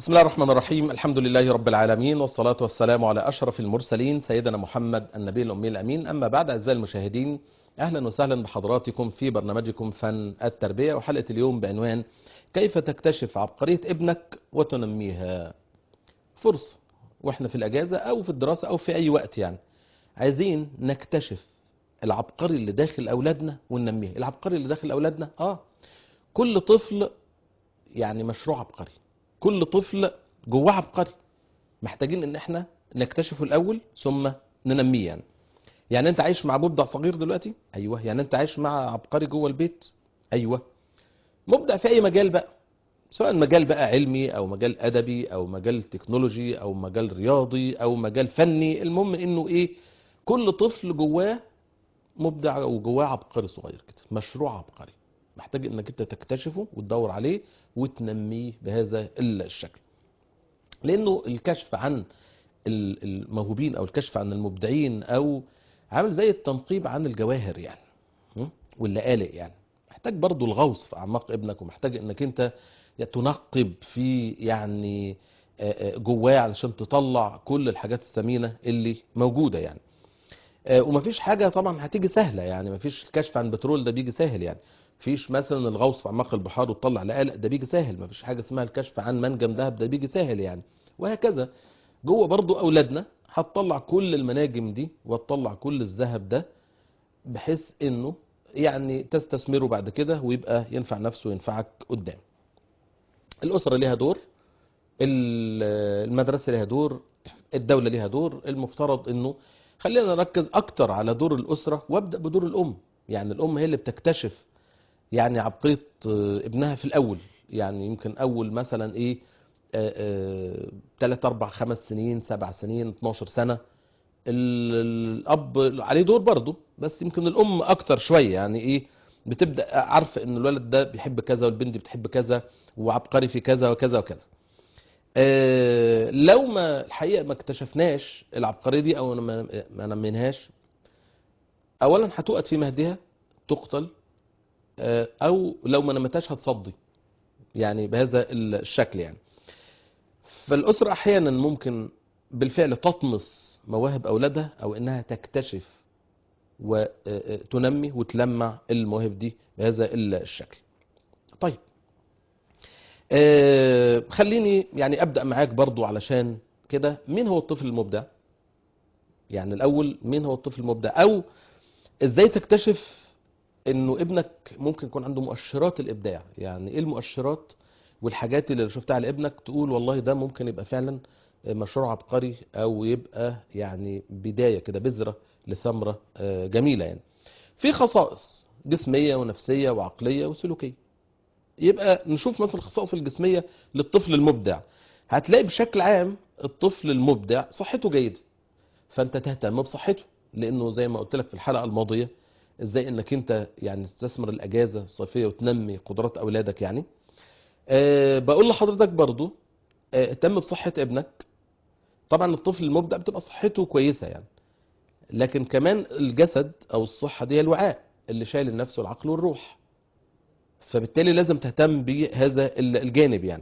بسم الله الرحمن الرحيم الحمد لله رب العالمين والصلاة والسلام على أشرف المرسلين سيدنا محمد النبي الأمي الأمين أما بعد أعزائي المشاهدين أهلا وسهلا بحضراتكم في برنامجكم فن التربية وحلقة اليوم بعنوان كيف تكتشف عبقرية ابنك وتنميها فرصة واحنا في الأجازة أو في الدراسة أو في أي وقت يعني عايزين نكتشف العبقري اللي داخل أولادنا وننميه العبقري اللي داخل أولادنا آه كل طفل يعني مشروع عبقري كل طفل جواه عبقري محتاجين ان احنا نكتشفه الاول ثم ننميه يعني يعني انت عايش مع مبدع صغير دلوقتي ايوه يعني انت عايش مع عبقري جوه البيت ايوه مبدع في اي مجال بقى سواء مجال بقى علمي او مجال ادبي او مجال تكنولوجي او مجال رياضي او مجال فني المهم انه ايه كل طفل جواه مبدع وجواه عبقري صغير كده مشروع عبقري محتاج انك انت تكتشفه وتدور عليه وتنميه بهذا الشكل لانه الكشف عن الموهوبين او الكشف عن المبدعين او عامل زي التنقيب عن الجواهر يعني واللآلئ يعني محتاج برضو الغوص في اعماق ابنك ومحتاج انك انت تنقب في يعني جواه علشان تطلع كل الحاجات الثمينه اللي موجوده يعني ومفيش حاجه طبعا هتيجي سهله يعني مفيش الكشف عن بترول ده بيجي سهل يعني فيش مثلا الغوص في اعماق البحار وتطلع لقلق ده بيجي سهل مفيش حاجه اسمها الكشف عن منجم ذهب ده بيجي سهل يعني وهكذا جوه برضو اولادنا هتطلع كل المناجم دي وتطلع كل الذهب ده بحيث انه يعني تستثمره بعد كده ويبقى ينفع نفسه وينفعك قدام الاسره ليها دور المدرسه ليها دور الدوله ليها دور المفترض انه خلينا نركز اكتر على دور الاسره وابدا بدور الام يعني الام هي اللي بتكتشف يعني عبقرية ابنها في الأول يعني يمكن أول مثلا إيه 3 4 5 سنين 7 سنين 12 سنة الأب عليه دور برضه بس يمكن الأم أكتر شوية يعني إيه بتبدأ عارفة إن الولد ده بيحب كذا والبنت دي بتحب كذا وعبقري في كذا وكذا وكذا لو ما الحقيقة ما اكتشفناش العبقرية دي أو ما نميناهاش أولا هتوقد في مهدها تقتل او لو ما نمتهاش هتصدي يعني بهذا الشكل يعني فالاسره احيانا ممكن بالفعل تطمس مواهب اولادها او انها تكتشف وتنمي وتلمع المواهب دي بهذا الشكل طيب خليني يعني ابدا معاك برضو علشان كده مين هو الطفل المبدع يعني الاول مين هو الطفل المبدع او ازاي تكتشف انه ابنك ممكن يكون عنده مؤشرات الابداع يعني ايه المؤشرات والحاجات اللي شفتها على ابنك تقول والله ده ممكن يبقى فعلا مشروع عبقري او يبقى يعني بدايه كده بذره لثمره جميله يعني في خصائص جسميه ونفسيه وعقليه وسلوكيه يبقى نشوف مثلا الخصائص الجسميه للطفل المبدع هتلاقي بشكل عام الطفل المبدع صحته جيده فانت تهتم بصحته لانه زي ما قلت لك في الحلقه الماضيه ازاي انك انت يعني تستثمر الاجازه الصيفيه وتنمي قدرات اولادك يعني أه بقول لحضرتك برضو أه اهتم بصحه ابنك طبعا الطفل المبدع بتبقى صحته كويسه يعني لكن كمان الجسد او الصحه دي الوعاء اللي شايل النفس والعقل والروح فبالتالي لازم تهتم بهذا الجانب يعني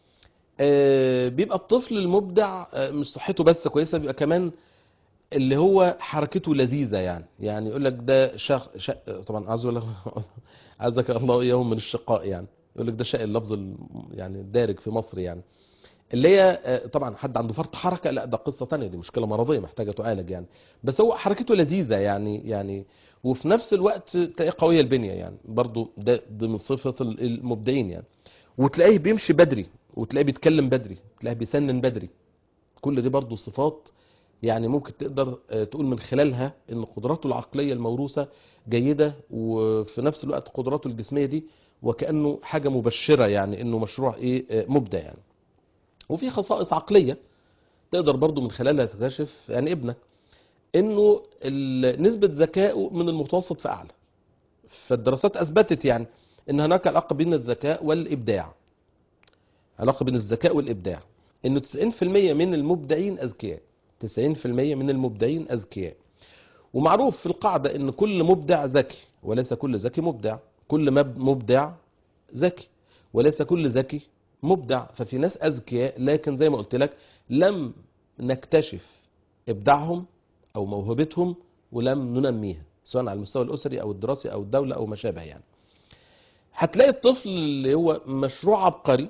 أه بيبقى الطفل المبدع مش صحته بس كويسه بيبقى كمان اللي هو حركته لذيذة يعني يعني يقول لك ده شخ, شق طبعا عايز اقول لك عزك الله اياهم من الشقاء يعني يقول لك ده شق اللفظ يعني الدارج في مصر يعني اللي هي طبعا حد عنده فرط حركة لا ده قصة تانية دي مشكلة مرضية محتاجة تعالج يعني بس هو حركته لذيذة يعني يعني وفي نفس الوقت تلاقيه قوية البنية يعني برضو ده ضمن صفة المبدعين يعني وتلاقيه بيمشي بدري وتلاقيه بيتكلم بدري تلاقيه بيسنن بدري كل دي برضو صفات يعني ممكن تقدر تقول من خلالها ان قدراته العقليه الموروثه جيده وفي نفس الوقت قدراته الجسميه دي وكانه حاجه مبشره يعني انه مشروع ايه مبدع يعني وفي خصائص عقليه تقدر برضو من خلالها تكتشف يعني ابنك انه نسبه ذكائه من المتوسط فاعلى فالدراسات اثبتت يعني ان هناك علاقه بين الذكاء والابداع علاقه بين الذكاء والابداع انه 90% من المبدعين اذكياء 90% من المبدعين أذكياء ومعروف في القاعدة ان كل مبدع ذكي وليس كل ذكي مبدع كل مبدع ذكي وليس كل ذكي مبدع ففي ناس اذكياء لكن زي ما قلت لك لم نكتشف ابداعهم او موهبتهم ولم ننميها سواء على المستوى الاسري او الدراسي او الدوله او ما شابه يعني هتلاقي الطفل اللي هو مشروع عبقري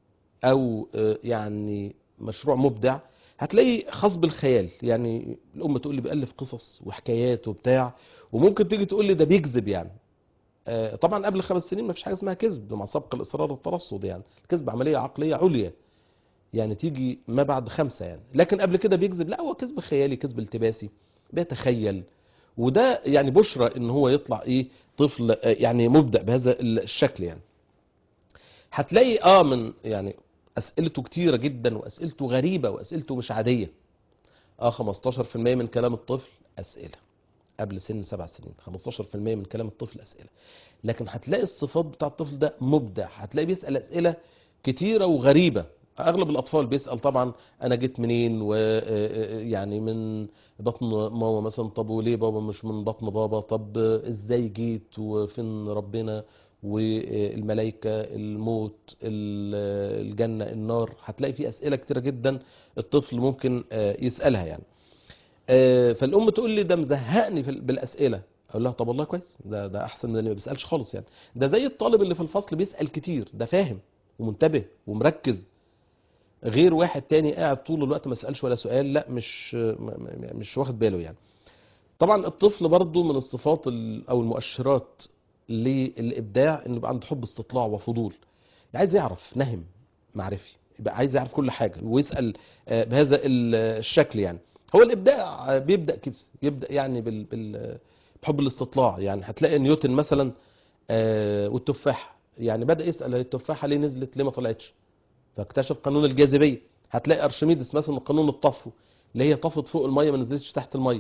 او آه، يعني مشروع مبدع هتلاقي خاص بالخيال يعني الام تقول لي بيألف قصص وحكايات وبتاع وممكن تيجي تقول لي ده بيكذب يعني آه، طبعا قبل خمس سنين ما فيش حاجه اسمها كذب مع سبق الاصرار والترصد يعني الكذب عمليه عقليه عليا يعني تيجي ما بعد خمسه يعني لكن قبل كده بيكذب لا هو كذب خيالي كذب التباسي بيتخيل وده يعني بشرى ان هو يطلع ايه طفل آه، يعني مبدع بهذا الشكل يعني هتلاقي اه من يعني اسئلته كتيره جدا واسئلته غريبه واسئلته مش عاديه اه 15% من كلام الطفل اسئله قبل سن سبع سنين 15% من كلام الطفل اسئله لكن هتلاقي الصفات بتاع الطفل ده مبدع هتلاقي بيسال اسئله كتيره وغريبه اغلب الاطفال بيسال طبعا انا جيت منين ويعني من بطن ماما مثلا طب وليه بابا مش من بطن بابا طب ازاي جيت وفين ربنا والملائكه الموت ال- الجنه النار هتلاقي في اسئله كتيره جدا الطفل ممكن آه، يسالها يعني آه، فالام تقول لي ده مزهقني في ال- بالاسئله اقول لها طب والله كويس ده ده احسن من اللي ما بيسالش خالص يعني ده زي الطالب اللي في الفصل بيسال كتير ده فاهم ومنتبه ومركز غير واحد تاني قاعد طول الوقت ما سالش ولا سؤال لا مش م- م- مش واخد باله يعني طبعا الطفل برضو من الصفات ال- او المؤشرات للابداع انه يبقى عنده حب استطلاع وفضول عايز يعرف نهم معرفي يبقى عايز يعرف كل حاجه ويسال آه، بهذا ال- الشكل يعني هو الابداع آه، بيبدا كده يبدا يعني بال بال بحب الاستطلاع يعني هتلاقي نيوتن مثلا آه، والتفاحه يعني بدا يسال التفاحه ليه نزلت ليه ما طلعتش فاكتشف قانون الجاذبيه هتلاقي ارشميدس مثلا قانون الطفو اللي هي طفت فوق الميه ما نزلتش تحت الميه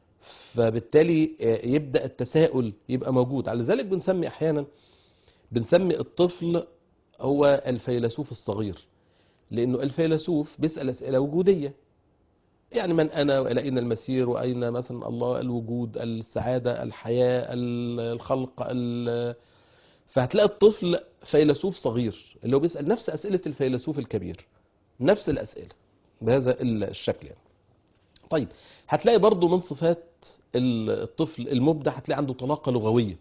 فبالتالي آه، يبدا التساؤل يبقى موجود على ذلك بنسمي احيانا بنسمي الطفل هو الفيلسوف الصغير لانه الفيلسوف بيسال اسئله وجوديه يعني من انا والى اين المسير واين مثلا الله الوجود السعاده الحياه ال- الخلق ال- فهتلاقي الطفل فيلسوف صغير اللي هو بيسال نفس اسئله الفيلسوف الكبير نفس الاسئله بهذا الشكل يعني. طيب هتلاقي برضو من صفات الطفل المبدع هتلاقي عنده طلاقه لغويه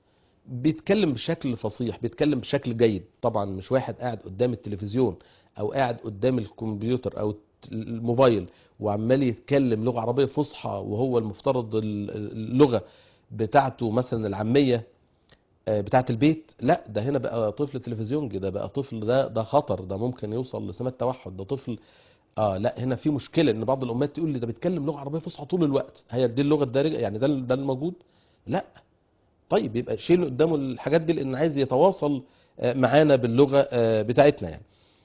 بيتكلم بشكل فصيح بيتكلم بشكل جيد طبعا مش واحد قاعد قدام التلفزيون او قاعد قدام الكمبيوتر او الموبايل وعمال يتكلم لغة عربية فصحى وهو المفترض ال- اللغة بتاعته مثلا العامية آه، بتاعة البيت لا ده هنا بقى طفل تلفزيونجي ده بقى طفل ده ده خطر ده ممكن يوصل لسمات توحد ده طفل اه لا هنا في مشكلة ان بعض الامهات تقول لي ده بيتكلم لغة عربية فصحى طول الوقت هي دي اللغة الدارجة يعني ده ده الموجود لا طيب يبقى شيل قدامه الحاجات دي لان عايز يتواصل آه، معانا باللغه آه، بتاعتنا يعني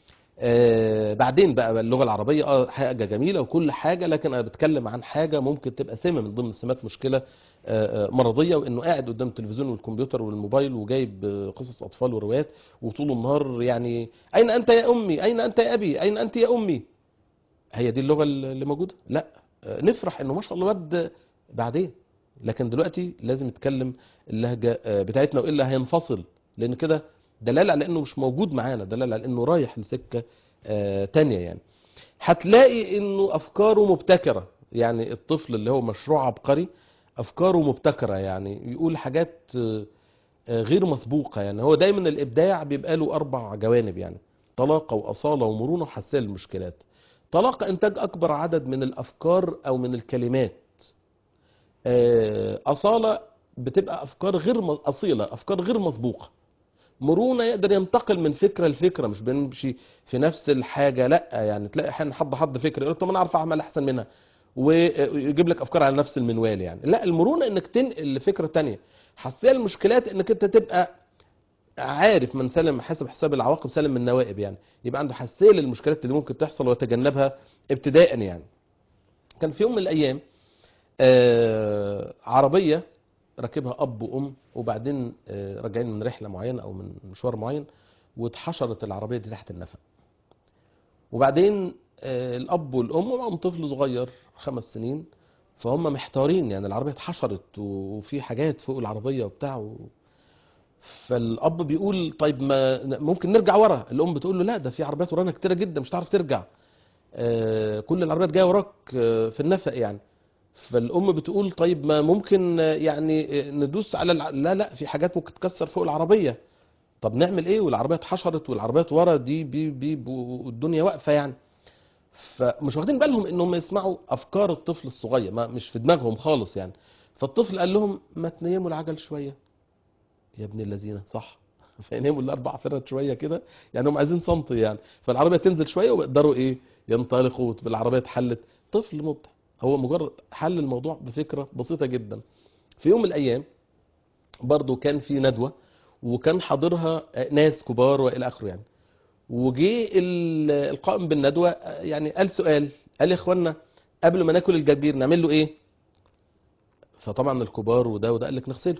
آه، بعدين بقى اللغه العربيه اه حاجه جميله وكل حاجه لكن انا بتكلم عن حاجه ممكن تبقى سمه من ضمن سمات مشكله آه، آه، مرضيه وانه قاعد قدام التلفزيون والكمبيوتر والموبايل وجايب آه، قصص اطفال وروايات وطول النهار يعني اين انت يا امي اين انت يا ابي اين انت يا امي هي دي اللغه اللي موجوده لا آه، نفرح انه ما شاء الله الواد بعدين لكن دلوقتي لازم يتكلم اللهجه آه، بتاعتنا والا هينفصل لان كده دلاله على انه مش موجود معانا دلاله على انه رايح لسكه آه، تانية يعني هتلاقي انه افكاره مبتكره يعني الطفل اللي هو مشروع عبقري افكاره مبتكره يعني يقول حاجات آه، آه، غير مسبوقه يعني هو دايما الابداع بيبقى له اربع جوانب يعني طلاقه واصاله ومرونه وحساسيه للمشكلات طلاقه انتاج اكبر عدد من الافكار او من الكلمات آه، أصالة بتبقى أفكار غير م- أصيلة أفكار غير مسبوقة مرونة يقدر ينتقل من فكرة لفكرة مش بنمشي في نفس الحاجة لا يعني تلاقي أحيانا حد حد فكرة يقول لك طب أنا أعرف أعمل أحسن منها ويجيب لك أفكار على نفس المنوال يعني لا المرونة إنك تنقل لفكرة تانية حساسية المشكلات إنك أنت تبقى عارف من سلم حسب حساب العواقب سلم من النوائب يعني يبقى عنده حساسية للمشكلات اللي ممكن تحصل ويتجنبها ابتداء يعني كان في يوم من الأيام آه، عربية راكبها أب وأم وبعدين آه، راجعين من رحلة معينة أو من مشوار معين واتحشرت العربية دي تحت النفق وبعدين آه، الأب والأم ومعهم طفل صغير خمس سنين فهم محتارين يعني العربية اتحشرت وفي حاجات فوق العربية وبتاع و... فالاب بيقول طيب ما ممكن نرجع ورا الام بتقول له لا ده في عربيات ورانا كتيره جدا مش هتعرف ترجع آه، كل العربيات جايه وراك آه، في النفق يعني فالام بتقول طيب ما ممكن آه، يعني آه، ندوس على الع... لا لا في حاجات ممكن تكسر فوق العربيه طب نعمل ايه والعربيه اتحشرت والعربيات ورا دي بي بي بي الدنيا واقفه يعني فمش واخدين بالهم انهم يسمعوا افكار الطفل الصغير ما مش في دماغهم خالص يعني فالطفل قال لهم ما تنيموا العجل شويه يا ابن الذين صح فيناموا الاربع فرد شويه كده يعني هم عايزين سنتي يعني فالعربيه تنزل شويه ويقدروا ايه ينطلقوا وتبقى العربيه اتحلت طفل مبدع هو مجرد حل الموضوع بفكره بسيطه جدا في يوم من الايام برضو كان في ندوه وكان حاضرها ناس كبار والى اخره يعني وجي ال- القائم بالندوه يعني قال سؤال قال يا اخوانا قبل ما ناكل الجرجير نعمل له ايه فطبعا الكبار وده وده قال لك نغسله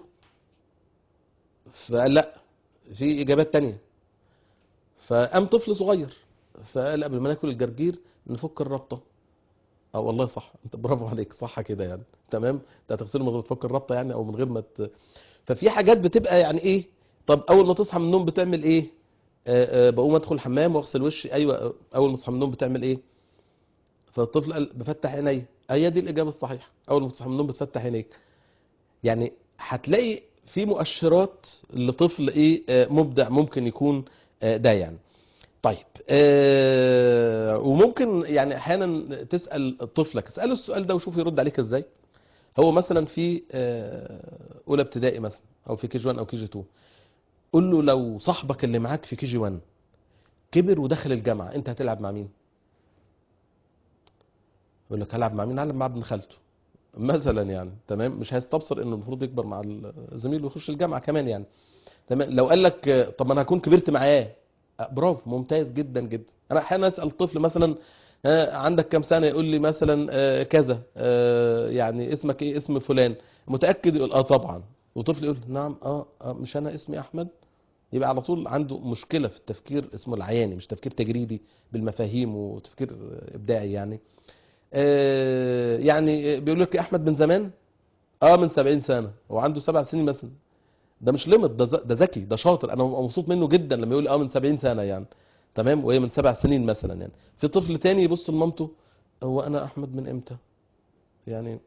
فقال لا في اجابات تانية فقام طفل صغير فقال قبل ما ناكل الجرجير نفك الربطه اه والله صح انت برافو عليك صح كده يعني تمام انت هتغسله من غير ما تفك الربطه يعني او من غير ما ت... ففي حاجات بتبقى يعني ايه طب اول ما تصحى من النوم بتعمل ايه آه آه بقوم ادخل الحمام واغسل وشي ايوه اول ما تصحى من النوم بتعمل ايه فالطفل قال بفتح عيني هي دي الاجابه الصحيحه اول ما تصحى من النوم بتفتح عينيك يعني هتلاقي في مؤشرات لطفل ايه آه، مبدع ممكن يكون آه، ده يعني طيب آه، وممكن يعني احيانا تسال طفلك اساله السؤال ده وشوف يرد عليك ازاي هو مثلا في آه، اولى ابتدائي مثلا او في كي جي 1 او كي جي 2 قول له لو صاحبك اللي معاك في كي جي 1 كبر ودخل الجامعه انت هتلعب مع مين يقول لك هلعب مع مين هلعب مع ابن خالته مثلا يعني تمام مش هيستبصر انه المفروض يكبر مع الزميل ويخش الجامعه كمان يعني تمام لو قال لك آه، طب انا هكون كبرت معاه آه، برافو ممتاز جدا جدا انا احيانا اسال طفل مثلا آه، عندك كام سنه يقول لي مثلا آه، كذا آه، يعني اسمك ايه اسم فلان متاكد يقول اه طبعا وطفل يقول نعم اه, آه مش انا اسمي احمد يبقى على طول عنده مشكله في التفكير اسمه العياني مش تفكير تجريدي بالمفاهيم وتفكير آه، ابداعي يعني آه، يعني بيقول لك يا احمد من زمان اه من 70 سنه وعنده سبع سنين مثلا ده مش ليميت ده ذ- ده ذكي ده شاطر انا ببقى مبسوط منه جدا لما يقول لي اه من 70 سنه يعني تمام وهي من سبع سنين مثلا يعني في طفل تاني يبص لمامته هو انا احمد من امتى يعني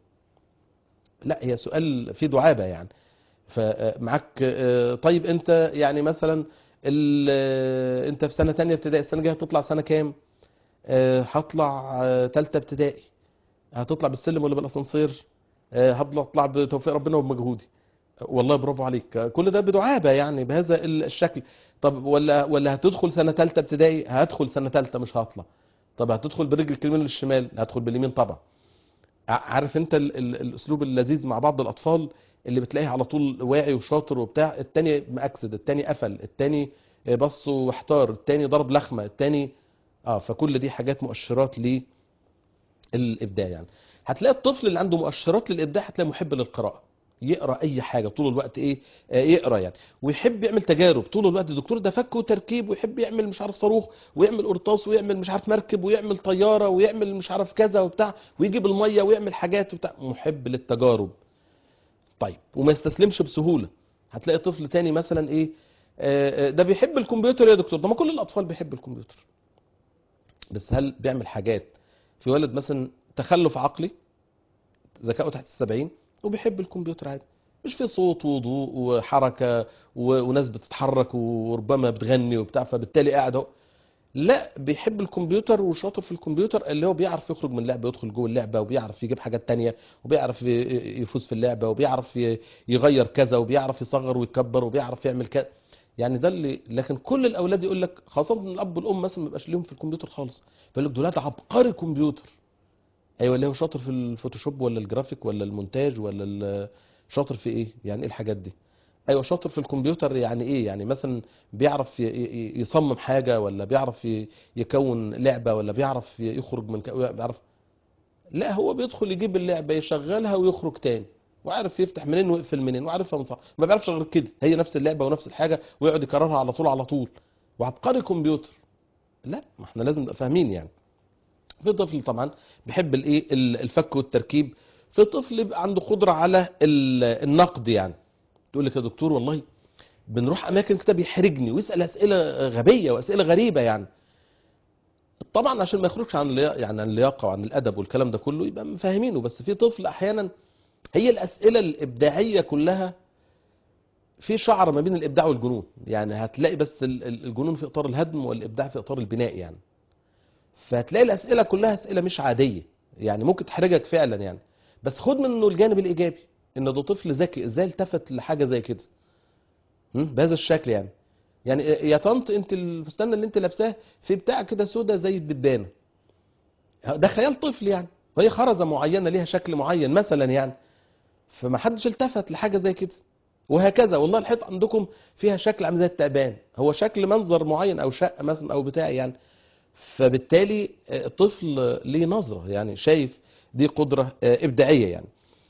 لا هي سؤال فيه دعابه يعني فمعاك آه، طيب انت يعني مثلا ال- آه، انت في سنه تانية ابتدائي السنه الجايه هتطلع سنه كام آه، هطلع آه، تالتة ابتدائي هتطلع بالسلم ولا بالاسانسير آه، هطلع اطلع بتوفيق ربنا وبمجهودي والله برافو عليك كل ده بدعابة يعني بهذا ال- الشكل طب ولا ولا هتدخل سنة تالتة ابتدائي هدخل سنة تالتة مش هطلع طب هتدخل برجل اليمين للشمال هدخل باليمين طبعا ع- عارف انت ال ال الاسلوب اللذيذ مع بعض الاطفال اللي بتلاقيه على طول واعي وشاطر وبتاع التاني مأكسد التاني قفل التاني بص واحتار التاني ضرب لخمة التاني اه فكل دي حاجات مؤشرات للابداع يعني هتلاقي الطفل اللي عنده مؤشرات للابداع هتلاقيه محب للقراءه يقرا اي حاجه طول الوقت ايه آه، يقرا يعني ويحب يعمل تجارب طول الوقت الدكتور ده فك وتركيب ويحب يعمل مش عارف صاروخ ويعمل قرطاس ويعمل مش عارف مركب ويعمل طياره ويعمل مش عارف كذا وبتاع ويجيب الميه ويعمل حاجات وبتاع محب للتجارب طيب وما يستسلمش بسهوله هتلاقي طفل تاني مثلا ايه آه، آه، ده بيحب الكمبيوتر يا دكتور ده ما كل الاطفال بيحب الكمبيوتر بس هل بيعمل حاجات في ولد مثلا تخلف عقلي ذكائه تحت السبعين وبيحب الكمبيوتر عادي مش في صوت وضوء وحركة و- وناس بتتحرك وربما بتغني وبتاع فبالتالي قاعد اهو لا بيحب الكمبيوتر وشاطر في الكمبيوتر اللي هو بيعرف يخرج من اللعبة يدخل جوه اللعبة وبيعرف يجيب حاجات تانية وبيعرف ي- يفوز في اللعبة وبيعرف ي- يغير كذا وبيعرف يصغر ويكبر وبيعرف يعمل كذا يعني ده اللي لكن كل الاولاد يقول لك خاصة إن الاب والام مثلا ما بيبقاش ليهم في الكمبيوتر خالص فيقول لك دول عبقري كمبيوتر ايوه اللي هو شاطر في الفوتوشوب ولا الجرافيك ولا المونتاج ولا ال- شاطر في ايه يعني ايه الحاجات دي ايوه شاطر في الكمبيوتر يعني ايه يعني مثلا بيعرف ي- ي- يصمم حاجه ولا بيعرف ي- يكون لعبه ولا بيعرف ي- يخرج من ك... بيعرف لا هو بيدخل يجيب اللعبه يشغلها ويخرج تاني وعارف يفتح منين ويقفل منين وعارفها من صح ما بيعرفش غير كده هي نفس اللعبه ونفس الحاجه ويقعد يكررها على طول على طول وعبقري كمبيوتر لا ما احنا لازم نبقى فاهمين يعني في طفل طبعا بيحب الايه ال- الفك والتركيب في طفل يبقى عنده قدره على ال- النقد يعني تقول لك يا دكتور والله بنروح اماكن كده بيحرجني ويسال اسئله غبيه واسئله غريبه يعني طبعا عشان ما يخرجش عن اللياقه يعني عن اللياقه وعن الادب والكلام ده كله يبقى مفاهمينه بس في طفل احيانا هي الاسئله الابداعيه كلها في شعر ما بين الابداع والجنون يعني هتلاقي بس ال- ال- الجنون في اطار الهدم والابداع في اطار البناء يعني فهتلاقي الاسئله كلها اسئله مش عاديه يعني ممكن تحرجك فعلا يعني بس خد منه الجانب الايجابي ان ده طفل ذكي ازاي التفت لحاجه زي كده م? بهذا الشكل يعني يعني يا طنط انت الفستان اللي انت لابساه في بتاع كده سودا زي الدبانه ده خيال طفل يعني وهي خرزه معينه ليها شكل معين مثلا يعني فما حدش التفت لحاجه زي كده وهكذا والله الحيط عندكم فيها شكل عامل زي التعبان هو شكل منظر معين او شقه مثلا او بتاع يعني فبالتالي آه، الطفل ليه نظره يعني شايف دي قدره آه، ابداعيه يعني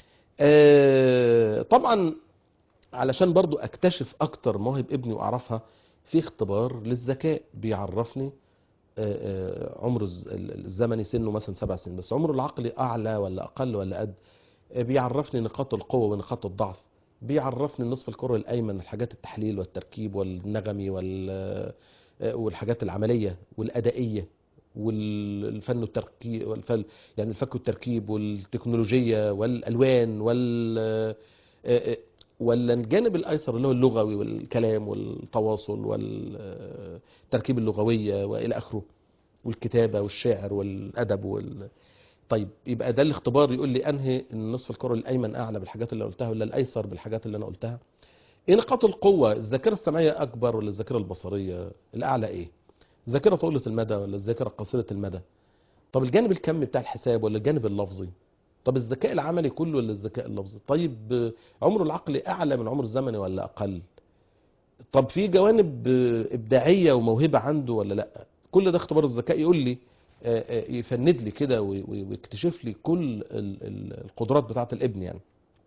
آه، طبعا علشان برضو اكتشف اكتر مواهب ابني واعرفها في اختبار للذكاء بيعرفني آه، آه، عمره الز- الزمني سنه مثلا سبع سنين بس عمره العقلي اعلى ولا اقل ولا قد آه، بيعرفني نقاط القوه ونقاط الضعف بيعرفني النصف الكرة الايمن الحاجات التحليل والتركيب والنغمي وال آه، والحاجات العمليه والادائيه والفن والتركيب والفن يعني الفك والتركيب والتكنولوجيا والالوان وال آه، آه، ولا الجانب الايسر اللي هو اللغوي والكلام والتواصل والتركيب اللغويه والى اخره والكتابه والشعر والادب وال طيب يبقى ده الاختبار يقول لي انهي النصف الكرة الايمن اعلى بالحاجات اللي قلتها ولا الايسر بالحاجات اللي انا قلتها ايه نقاط القوه الذاكره السمعيه اكبر ولا الذاكره البصريه الاعلى ايه الذاكره طويله المدى ولا الذاكره قصيره المدى طب الجانب الكمي بتاع الحساب ولا الجانب اللفظي طب الذكاء العملي كله ولا الذكاء اللفظي طيب آه، عمره العقلي اعلى من عمره الزمني ولا اقل طب في جوانب آه، ابداعيه وموهبه عنده ولا لا كل ده اختبار الذكاء يقول لي آه، آه، يفند لي كده وي- وي- ويكتشف لي كل ال- ال- القدرات بتاعه الابن يعني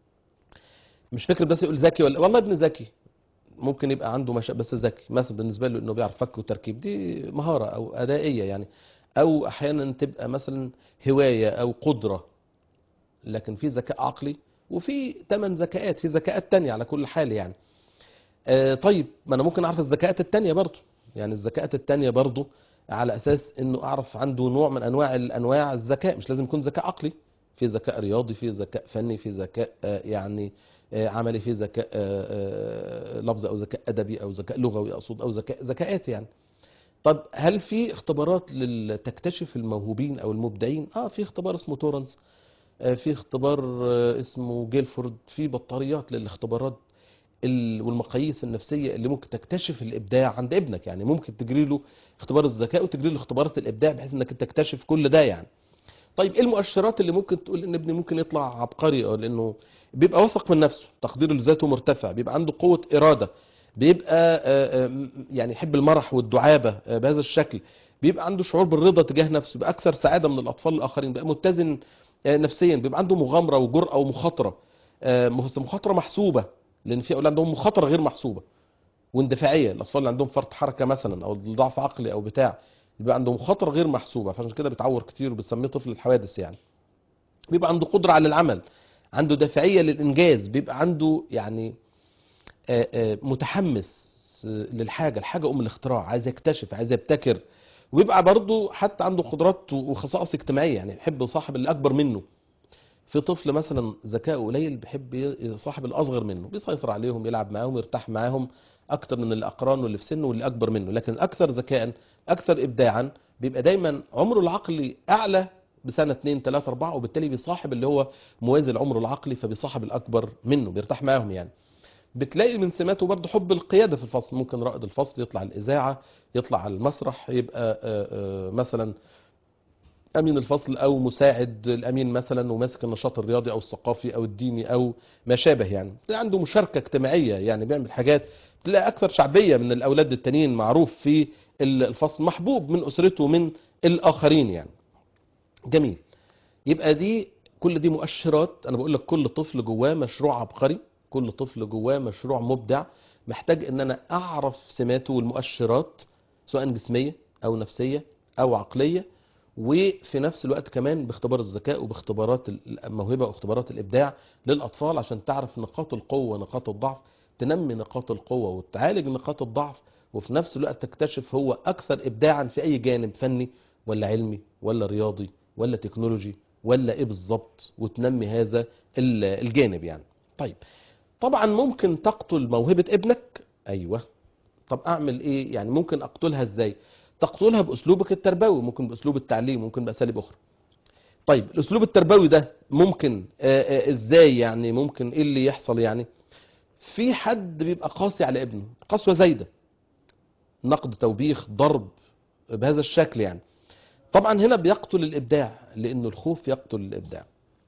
مش فكره بس يقول ذكي ولا والله ابن ذكي ممكن يبقى عنده مشا... بس ذكي مثلا بالنسبه له انه بيعرف فك وتركيب دي مهاره او ادائيه يعني او احيانا تبقى مثلا هوايه او قدره لكن في ذكاء عقلي وفي ثمان ذكاءات في ذكاءات تانية على كل حال يعني آه طيب ما انا ممكن اعرف الذكاءات التانية برضو يعني الذكاءات التانية برضو على اساس انه اعرف عنده نوع من انواع الانواع الذكاء مش لازم يكون ذكاء عقلي في ذكاء رياضي في ذكاء فني في ذكاء آه يعني آه عملي في ذكاء آه آه لفظي او ذكاء ادبي او ذكاء لغوي اقصد او ذكاء ذكاءات يعني طب هل في اختبارات لتكتشف الموهوبين او المبدعين اه في اختبار اسمه تورنس آه، في اختبار آه، اسمه جيلفورد في بطاريات للاختبارات ال- والمقاييس النفسيه اللي ممكن تكتشف الابداع عند ابنك يعني ممكن تجري له اختبار الذكاء وتجري له اختبارات الابداع بحيث انك تكتشف كل ده يعني طيب ايه المؤشرات اللي ممكن تقول ان ابني ممكن يطلع عبقري او لانه بيبقى واثق من نفسه تقديره لذاته مرتفع بيبقى عنده قوه اراده بيبقى آه، آه، يعني يحب المرح والدعابه آه، بهذا الشكل بيبقى عنده شعور بالرضا تجاه نفسه بيبقى اكثر سعاده من الاطفال الاخرين بيبقى متزن آه، نفسيا بيبقى عنده مغامره وجرأه ومخاطره آه، بس مخاطره محسوبه لان في اولاد عندهم مخاطره غير محسوبه واندفاعيه الاطفال اللي عندهم فرط حركه مثلا او ضعف عقلي او بتاع بيبقى عنده مخاطره غير محسوبه فعشان كده بيتعور كتير وبنسميه طفل الحوادث يعني بيبقى عنده قدره على العمل عنده دافعيه للانجاز بيبقى عنده يعني آه، آه، متحمس آه، للحاجه الحاجه ام الاختراع عايز يكتشف عايز يبتكر ويبقى برضه حتى عنده قدرات وخصائص اجتماعيه يعني يحب صاحب اللي اكبر منه في طفل مثلا ذكاؤه قليل بيحب يصاحب الاصغر منه بيسيطر عليهم يلعب معاهم يرتاح معاهم اكتر من الاقران واللي في سنه واللي اكبر منه لكن اكثر ذكاء اكثر ابداعا بيبقى دايما عمره العقلي اعلى بسنه 2 3 4 وبالتالي بيصاحب اللي هو موازي لعمره العقلي فبيصاحب الاكبر منه بيرتاح معاهم يعني بتلاقي من سماته برضه حب القياده في الفصل ممكن رائد الفصل يطلع الاذاعه يطلع على المسرح يبقى آه، آه، مثلا امين الفصل او مساعد الامين مثلا وماسك النشاط الرياضي او الثقافي او الديني او ما شابه يعني تلاقي عنده مشاركه اجتماعيه يعني بيعمل حاجات تلاقي اكثر شعبيه من الاولاد التانيين معروف في الفصل محبوب من اسرته ومن الاخرين يعني جميل يبقى دي كل دي مؤشرات انا بقول لك كل طفل جواه مشروع عبقري كل طفل جواه مشروع مبدع محتاج ان انا اعرف سماته والمؤشرات سواء جسميه او نفسيه او عقليه وفي نفس الوقت كمان باختبار الذكاء وباختبارات الموهبه واختبارات الابداع للاطفال عشان تعرف نقاط القوه ونقاط الضعف تنمي نقاط القوة وتعالج نقاط الضعف وفي نفس الوقت تكتشف هو أكثر إبداعا في أي جانب فني ولا علمي ولا رياضي ولا تكنولوجي ولا إيه بالظبط وتنمي هذا ال- الجانب يعني طيب طبعا ممكن تقتل موهبة ابنك أيوة طب أعمل إيه يعني ممكن أقتلها إزاي تقتلها بأسلوبك التربوي ممكن بأسلوب التعليم ممكن بأساليب أخرى طيب الأسلوب التربوي ده ممكن آه، آه، إزاي يعني ممكن إيه اللي يحصل يعني في حد بيبقى قاسي على ابنه قسوة زايدة نقد توبيخ ضرب بهذا الشكل يعني طبعا هنا بيقتل الإبداع لأنه الخوف يقتل الإبداع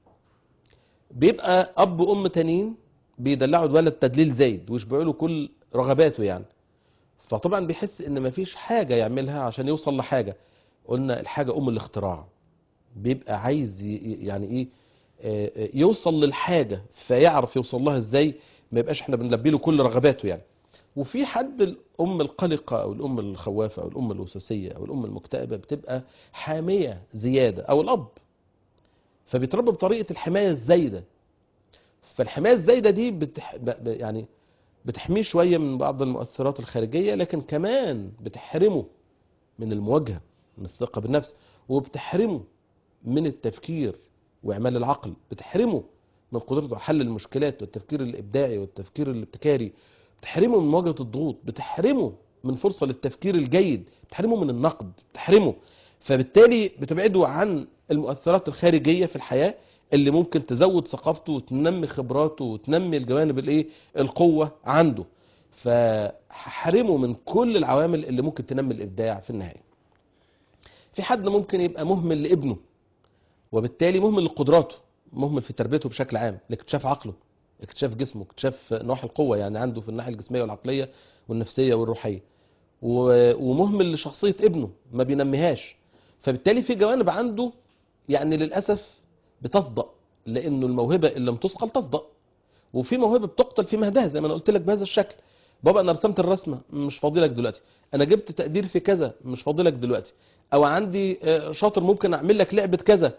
بيبقى أب وأم تانيين بيدلعوا الولد تدليل زايد ويشبعوا له كل رغباته يعني فطبعا بيحس ان مفيش حاجة يعملها عشان يوصل لحاجة قلنا الحاجة ام الاختراع بيبقى عايز ي- يعني ايه آه، آه، يوصل للحاجة فيعرف يوصل لها ازاي ما يبقاش احنا بنلبي له كل رغباته يعني وفي حد الام القلقة او الام الخوافة او الام الوسوسية او الام المكتئبة بتبقى حامية زيادة او الاب فبيتربى بطريقة الحماية الزايدة فالحماية الزايدة دي بتح... ب- ب- يعني بتحميه شوية من بعض المؤثرات الخارجية لكن كمان بتحرمه من المواجهة من الثقة بالنفس وبتحرمه من التفكير وإعمال العقل بتحرمه من قدرته على حل المشكلات والتفكير الإبداعي والتفكير الابتكاري بتحرمه من مواجهة الضغوط بتحرمه من فرصة للتفكير الجيد بتحرمه من النقد بتحرمه فبالتالي بتبعده عن المؤثرات الخارجية في الحياة اللي ممكن تزود ثقافته وتنمي خبراته وتنمي الجوانب الايه القوة عنده فحرمه من كل العوامل اللي ممكن تنمي الإبداع في النهاية في حد ممكن يبقى مهمل لابنه وبالتالي مهمل لقدراته مهمل في تربيته بشكل عام لاكتشاف عقله اكتشاف جسمه اكتشاف نواحي القوة يعني عنده في الناحية الجسمية والعقلية والنفسية والروحية و- ومهمل لشخصية ابنه ما بينميهاش فبالتالي في جوانب عنده يعني للأسف بتصدأ لأنه الموهبة اللي لم تثقل تصدأ وفي موهبة بتقتل في مهدها زي ما أنا قلت لك بهذا الشكل بابا أنا رسمت الرسمة مش فاضي لك دلوقتي أنا جبت تقدير في كذا مش فاضي لك دلوقتي أو عندي آه، شاطر ممكن أعمل لك لعبة كذا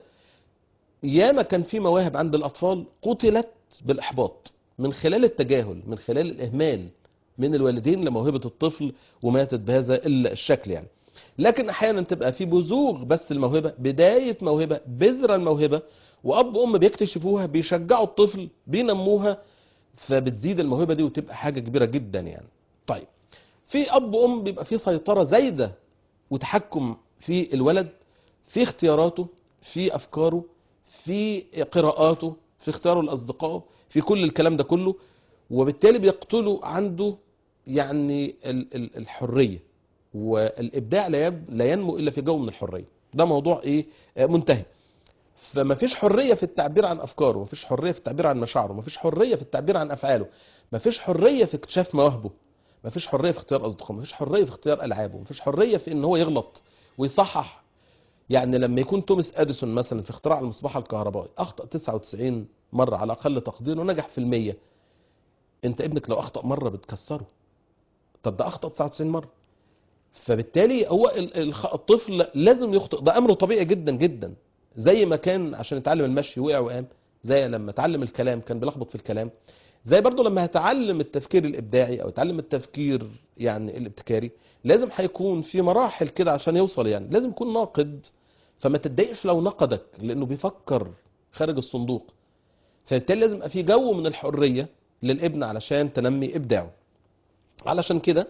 ياما كان في مواهب عند الأطفال قتلت بالإحباط من خلال التجاهل من خلال الإهمال من الوالدين لموهبة الطفل وماتت بهذا الشكل يعني لكن أحيانا تبقى في بزوغ بس الموهبة بداية موهبة بذرة الموهبة وأب وأم بيكتشفوها بيشجعوا الطفل بينموها فبتزيد الموهبة دي وتبقى حاجة كبيرة جدا يعني طيب في أب وأم بيبقى في سيطرة زايدة وتحكم في الولد في اختياراته في أفكاره في قراءاته في اختياره لأصدقائه في كل الكلام ده كله وبالتالي بيقتلوا عنده يعني ال- ال- الحرية والإبداع لا يب- لا ينمو إلا في جو من الحرية ده موضوع إيه آه، منتهي فما فيش حرية في التعبير عن أفكاره ما فيش حرية في التعبير عن مشاعره ما فيش حرية في التعبير عن أفعاله ما فيش حرية في اكتشاف مواهبه ما فيش حرية في اختيار أصدقائه ما فيش حرية في اختيار ألعابه ما فيش حرية في إن هو يغلط ويصحح يعني لما يكون توماس اديسون مثلا في اختراع المصباح الكهربائي اخطا 99 مره على اقل تقدير ونجح في المية انت ابنك لو اخطا مره بتكسره طب ده اخطا 99 مره فبالتالي هو ال- الخ- الطفل لازم يخطئ ده امر طبيعي جدا جدا زي ما كان عشان يتعلم المشي وقع وقام زي لما اتعلم الكلام كان بيلخبط في الكلام زي برضه لما هتعلم التفكير الابداعي او يتعلم التفكير يعني الابتكاري لازم هيكون في مراحل كده عشان يوصل يعني لازم يكون ناقد فما تتضايقش لو نقدك لانه بيفكر خارج الصندوق فبالتالي لازم يبقى في جو من الحريه للابن علشان تنمي ابداعه علشان كده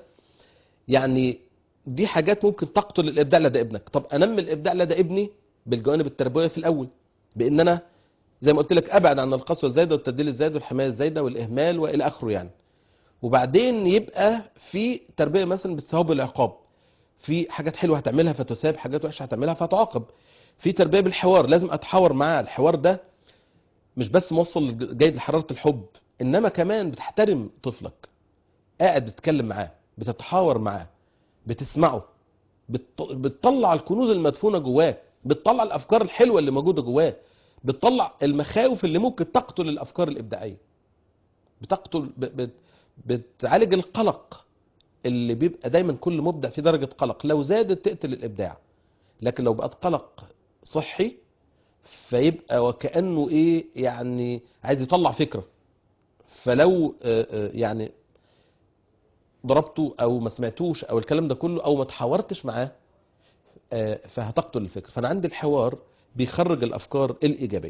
يعني دي حاجات ممكن تقتل الابداع لدى ابنك طب انمي الابداع لدى ابني بالجوانب التربويه في الاول بان انا زي ما قلت لك ابعد عن القسوه الزايده والتدليل الزايد والحمايه الزايده والاهمال والى اخره يعني وبعدين يبقى في تربيه مثلا بالثواب والعقاب في حاجات حلوه هتعملها فتثاب حاجات وحشه هتعملها فتعاقب في تربيه بالحوار لازم اتحاور معاه الحوار ده مش بس موصل جيد لحراره الحب انما كمان بتحترم طفلك قاعد بتتكلم معاه بتتحاور معاه بتسمعه بت- بتطلع الكنوز المدفونه جواه بتطلع الافكار الحلوه اللي موجوده جواه بتطلع المخاوف اللي ممكن تقتل الافكار الابداعيه بتقتل ب- بت- بتعالج القلق اللي بيبقى دايما كل مبدع في درجه قلق لو زادت تقتل الابداع لكن لو بقت قلق صحي فيبقى وكانه ايه يعني عايز يطلع فكره فلو آه، آه، يعني ضربته او ما سمعتوش او الكلام ده كله او ما تحاورتش معاه آه، فهتقتل الفكر فانا عندي الحوار بيخرج الافكار الايجابيه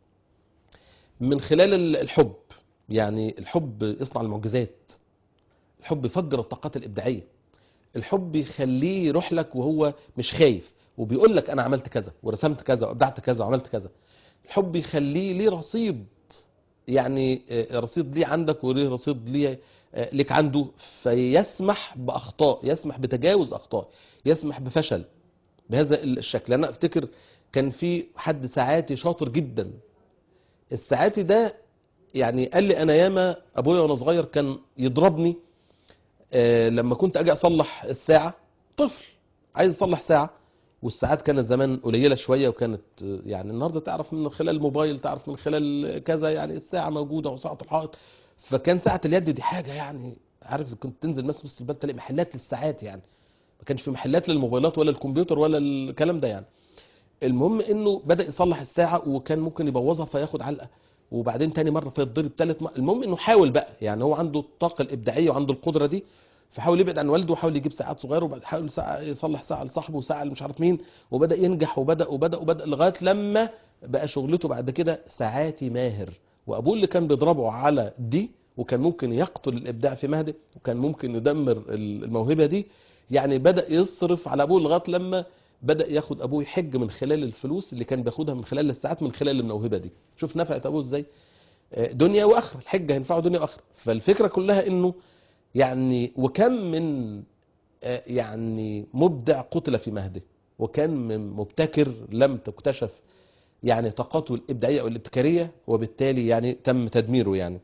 من خلال ال- الحب يعني الحب يصنع المعجزات الحب يفجر الطاقات الابداعيه الحب يخليه يروح لك وهو مش خايف وبيقول لك انا عملت كذا ورسمت كذا وابدعت كذا وعملت كذا الحب يخليه ليه رصيد يعني آه، رصيد ليه عندك وليه رصيد ليه آه، ليك عنده فيسمح باخطاء يسمح بتجاوز اخطاء يسمح بفشل بهذا الشكل انا افتكر كان في حد ساعاتي شاطر جدا الساعاتي ده يعني قال لي انا ياما ابويا وانا صغير كان يضربني آه، لما كنت اجي اصلح الساعه طفل عايز اصلح ساعه والساعات كانت زمان قليله شويه وكانت آه، يعني النهارده تعرف من خلال الموبايل تعرف من خلال كذا يعني الساعه موجوده وساعه الحائط فكان ساعه اليد دي حاجه يعني عارف كنت تنزل مثلا وسط البلد تلاقي محلات للساعات يعني ما كانش في محلات للموبايلات ولا الكمبيوتر ولا الكلام ده يعني المهم انه بدا يصلح الساعه وكان ممكن يبوظها فياخد علقه وبعدين تاني مره فيتضرب تالت مره المهم انه حاول بقى يعني هو عنده الطاقه الابداعيه وعنده القدره دي فحاول يبعد عن والده وحاول يجيب ساعات صغيره وبعد حاول ساعة يصلح ساعه لصاحبه وساعه مش عارف مين وبدا ينجح وبدا وبدا وبدا لغايه لما بقى شغلته بعد كده ساعاتي ماهر وابوه اللي كان بيضربه على دي وكان ممكن يقتل الابداع في مهده وكان ممكن يدمر الموهبه دي يعني بدا يصرف على ابوه لغايه لما بدا ياخد ابوه يحج من خلال الفلوس اللي كان بياخدها من خلال الساعات من خلال الموهبه دي شوف نفعت ابوه ازاي آه، دنيا واخره الحج هينفعه دنيا واخره فالفكره كلها انه يعني وكم من آه، يعني مبدع قتل في مهده وكان من مبتكر لم تكتشف يعني طاقاته الابداعيه او الابتكاريه وبالتالي يعني تم تدميره يعني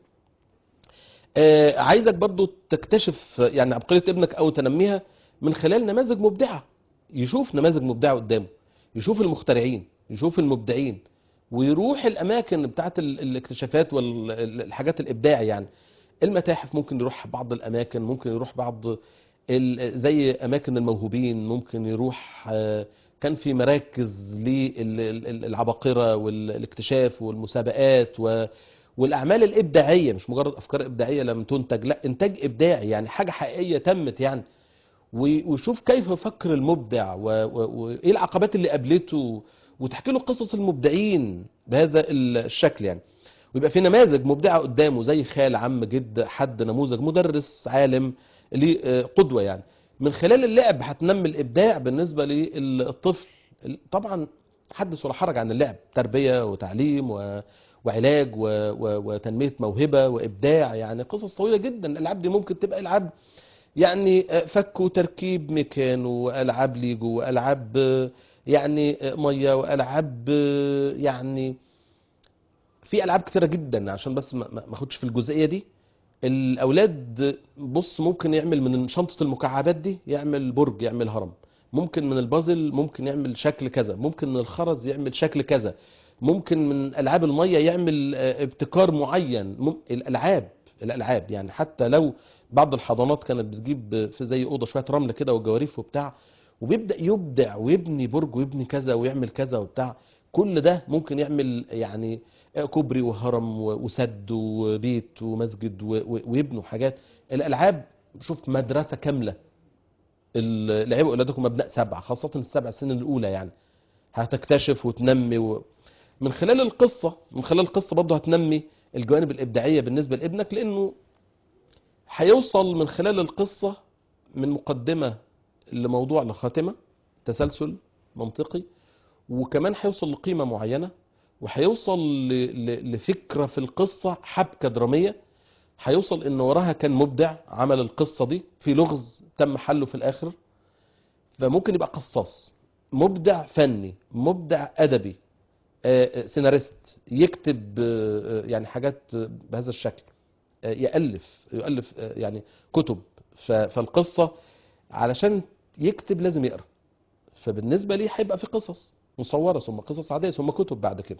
آه، عايزك برضو تكتشف يعني عبقريه ابنك او تنميها من خلال نماذج مبدعه يشوف نماذج مبدعه قدامه يشوف المخترعين يشوف المبدعين ويروح الاماكن بتاعت ال- الاكتشافات والحاجات الابداع يعني المتاحف ممكن يروح بعض الاماكن ممكن يروح بعض ال- زي اماكن الموهوبين ممكن يروح آه، كان في مراكز للعباقره والاكتشاف والمسابقات و والاعمال الابداعيه مش مجرد افكار ابداعيه لم تنتج لا انتاج ابداعي يعني حاجه حقيقيه تمت يعني و- ويشوف كيف يفكر المبدع و- و- وايه العقبات اللي قابلته وتحكي له قصص المبدعين بهذا الشكل يعني ويبقى في نماذج مبدعه قدامه زي خال عم جد حد نموذج مدرس عالم ليه آه، قدوه يعني من خلال اللعب هتنمي الابداع بالنسبه للطفل طبعا حدث ولا حرج عن اللعب تربيه وتعليم و... وعلاج و... و... وتنميه موهبه وابداع يعني قصص طويله جدا الالعاب دي ممكن تبقى العاب يعني آه، فك وتركيب ميكانو والعاب ليجو والعاب آه، يعني آه، ميه والعاب آه، يعني في العاب كتيره جدا عشان بس ما ما- ما اخدش في الجزئيه دي الاولاد بص ممكن يعمل من شنطه المكعبات دي يعمل برج يعمل هرم ممكن من البازل ممكن يعمل شكل كذا ممكن من الخرز يعمل شكل كذا ممكن من العاب الميه يعمل آه، ابتكار معين مم- الالعاب الالعاب يعني حتى لو بعض الحضانات كانت بتجيب في زي اوضه شويه رمل كده وجواريف وبتاع وبيبدا يبدع ويبني برج ويبني كذا ويعمل كذا وبتاع كل ده ممكن يعمل يعني كوبري وهرم و- وسد وبيت ومسجد و- و- ويبنوا حاجات الالعاب شوف مدرسه كامله ال- لعبوا اولادكم ابناء سبعه خاصه السبع سنين الاولى يعني هتكتشف وتنمي و... من خلال القصه من خلال القصه برضه هتنمي الجوانب الابداعيه بالنسبه لابنك لانه هيوصل من خلال القصه من مقدمه لموضوع لخاتمه تسلسل منطقي وكمان هيوصل لقيمه معينه وهيوصل ل- ل- لفكره في القصه حبكه دراميه هيوصل ان وراها كان مبدع عمل القصه دي في لغز تم حله في الاخر فممكن يبقى قصاص مبدع فني مبدع ادبي آه، آه، سيناريست يكتب آه، آه، يعني حاجات آه، بهذا الشكل آه، يالف يالف آه، يعني كتب ف- فالقصه علشان يكتب لازم يقرا فبالنسبه ليه هيبقى في قصص مصوره ثم قصص عاديه ثم كتب بعد كده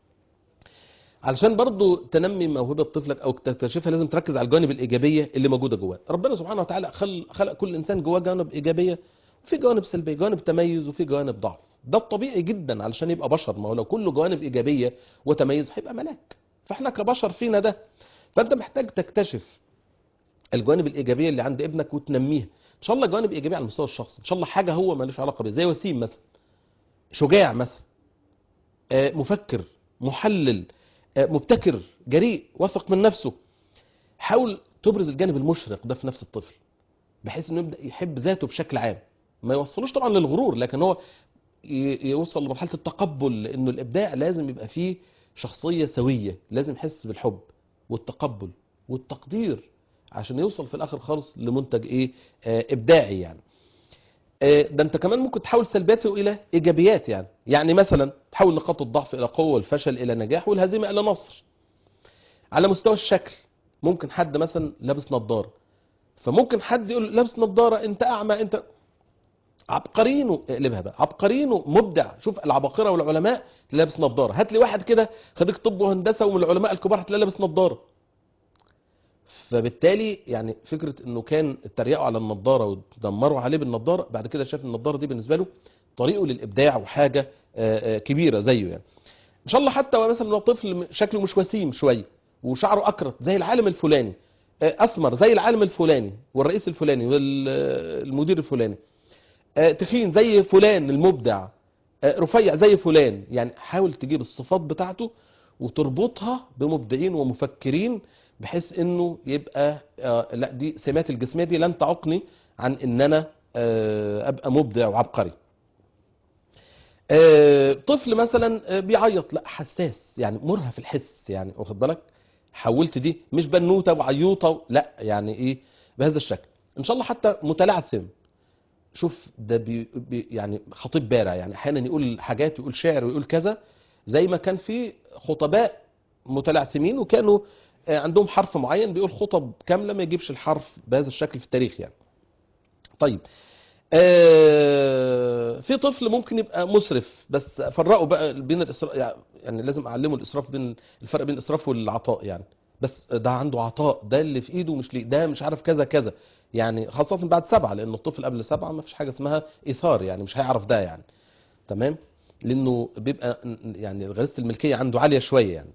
علشان برضو تنمي موهبه طفلك او تكتشفها لازم تركز على الجوانب الايجابيه اللي موجوده جواه ربنا سبحانه وتعالى خل خلق كل انسان جواه جوانب ايجابيه وفي جوانب سلبيه جوانب تميز وفي جوانب ضعف ده الطبيعي جدا علشان يبقى بشر ما هو لو كله جوانب ايجابيه وتميز هيبقى ملاك فاحنا كبشر فينا ده فانت محتاج تكتشف الجوانب الايجابيه اللي عند ابنك وتنميها ان شاء الله جوانب ايجابيه على المستوى الشخصي ان شاء الله حاجه هو مالوش علاقه بيها زي وسيم مثلا شجاع مثلا آه، مفكر محلل آه، مبتكر جريء واثق من نفسه حاول تبرز الجانب المشرق ده في نفس الطفل بحيث انه يبدا يحب ذاته بشكل عام ما يوصلوش طبعا للغرور لكن هو ي- يوصل لمرحله التقبل لانه الابداع لازم يبقى فيه شخصيه سويه لازم يحس بالحب والتقبل والتقدير عشان يوصل في الاخر خالص لمنتج ايه آه ابداعي يعني آه، ده انت كمان ممكن تحول سلبياته الى ايجابيات يعني يعني مثلا تحول نقاط الضعف الى قوه والفشل الى نجاح والهزيمه الى نصر على مستوى الشكل ممكن حد مثلا لابس نظاره فممكن حد يقول لابس نظاره انت اعمى انت عبقريين اقلبها بقى عبقريين مبدع شوف العباقره والعلماء لابس نظاره هات لي واحد كده خريج طب وهندسه ومن العلماء الكبار هتلاقيه لابس نظاره فبالتالي يعني فكره انه كان اتريقوا على النضاره ودمروا عليه بالنضاره بعد كده شاف النضاره دي بالنسبه له طريقه للابداع وحاجه آه، آه، كبيره زيه يعني ان شاء الله حتى هو مثلا لو طفل شكله مش وسيم شويه وشعره اكرت زي العالم الفلاني آه، اسمر زي العالم الفلاني والرئيس الفلاني والمدير الفلاني آه، تخين زي فلان المبدع آه، رفيع زي فلان يعني حاول تجيب الصفات بتاعته وتربطها بمبدعين ومفكرين بحيث انه يبقى آه، لا دي سمات الجسميه دي لن تعوقني عن ان انا آه، ابقى مبدع وعبقري آه، طفل مثلا آه، بيعيط لا حساس يعني مرهف الحس يعني واخد بالك حولت دي مش بنوته وعيوطه لا يعني ايه بهذا الشكل ان شاء الله حتى متلعثم شوف ده بي بي يعني خطيب بارع يعني احيانا يقول حاجات ويقول شعر ويقول كذا زي ما كان في خطباء متلعثمين وكانوا آه، عندهم حرف معين بيقول خطب كامله ما يجيبش الحرف بهذا الشكل في التاريخ يعني طيب آه، في طفل ممكن يبقى مسرف بس فرقوا بقى بين الاسراف يعني لازم اعلمه الاسراف بين الفرق بين الاسراف والعطاء يعني بس ده عنده عطاء ده اللي في ايده مش ليه ده مش عارف كذا كذا يعني خاصة بعد سبعة لأن الطفل قبل سبعة ما فيش حاجة اسمها إيثار يعني مش هيعرف ده يعني تمام لأنه بيبقى يعني غريزة الملكية عنده عالية شوية يعني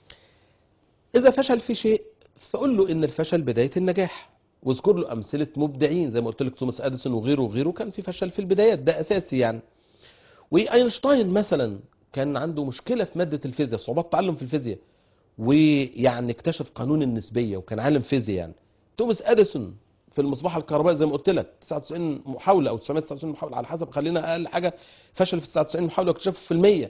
إذا فشل في شيء فقول له إن الفشل بداية النجاح واذكر له أمثلة مبدعين زي ما قلت لك توماس أديسون وغيره وغيره كان في فشل في البدايات ده أساسي يعني وأينشتاين مثلا كان عنده مشكلة في مادة الفيزياء صعوبات تعلم في الفيزياء ويعني اكتشف قانون النسبية وكان عالم فيزياء يعني توماس أديسون في المصباح الكهربائي زي ما قلت لك 99 محاولة أو 999 محاولة على حسب خلينا أقل حاجة فشل في 99 محاولة واكتشافه في المية